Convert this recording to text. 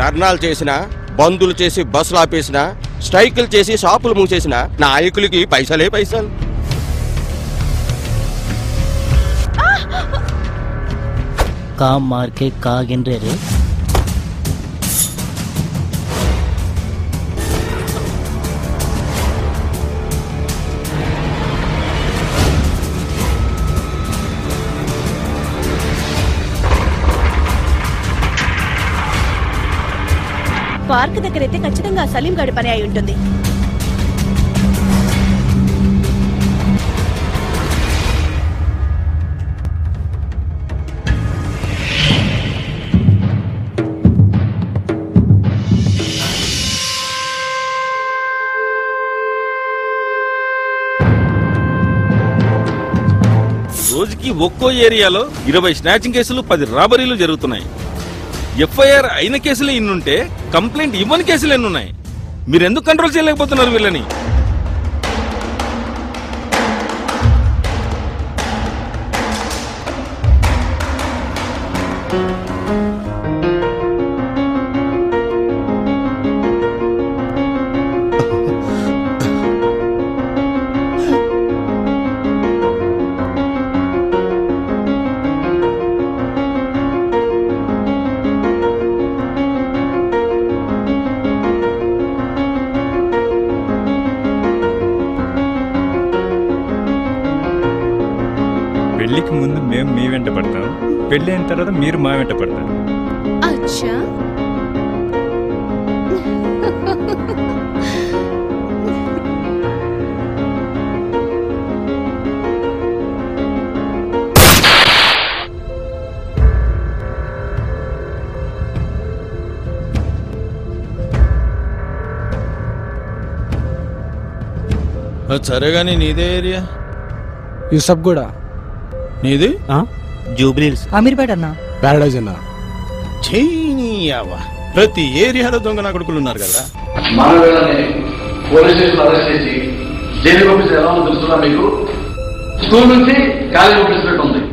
ధర్నాలు చేసినా బందులు చేసి బస్సులు ఆపేసినా స్ట్రైకులు చేసి షాపులు మూసేసిన నాయకులకి పైసలే పైసలు का मार के का गिन रहे रे పార్క్ దగ్గర అయితే ఖచ్చితంగా ఆ సలీం గడి పని అయి ఉంటుంది రోజుకి ఒక్కో ఏరియాలో ఇరవై స్నాచింగ్ కేసులు పది రాబరీలు జరుగుతున్నాయి ఎఫ్ఐఆర్ అయిన కేసులు ఇన్నుంటే కంప్లైంట్ ఇవ్వని కేసులు ఎన్నున్నాయి మీరు ఎందుకు కంట్రోల్ చేయలేకపోతున్నారు వీళ్ళని పెళ్లికి ముందు మేము మీ వెంట పడతాం పెళ్లి అయిన తర్వాత మీరు మా వెంట పడతారు అచ్చా సరే గానీ నీదే ఏరియా యూసఫ్ కూడా నీది జూబ్లీస్ అమీర్పేట అన్నా ప్యారడైజ్ అన్న చెయ్యవా ప్రతి ఏరియాలో దొంగ నా కొడుకులు ఉన్నారు కదా మన వీళ్ళని పోలీస్ స్టేషన్ అరెస్ట్ చేసి జైలు పంపిస్తే ఎలా ఉందో తెలుస్తుందా మీకు స్కూల్ నుంచి కాలేజీ పంపిస్తున్నట్టు ఉంది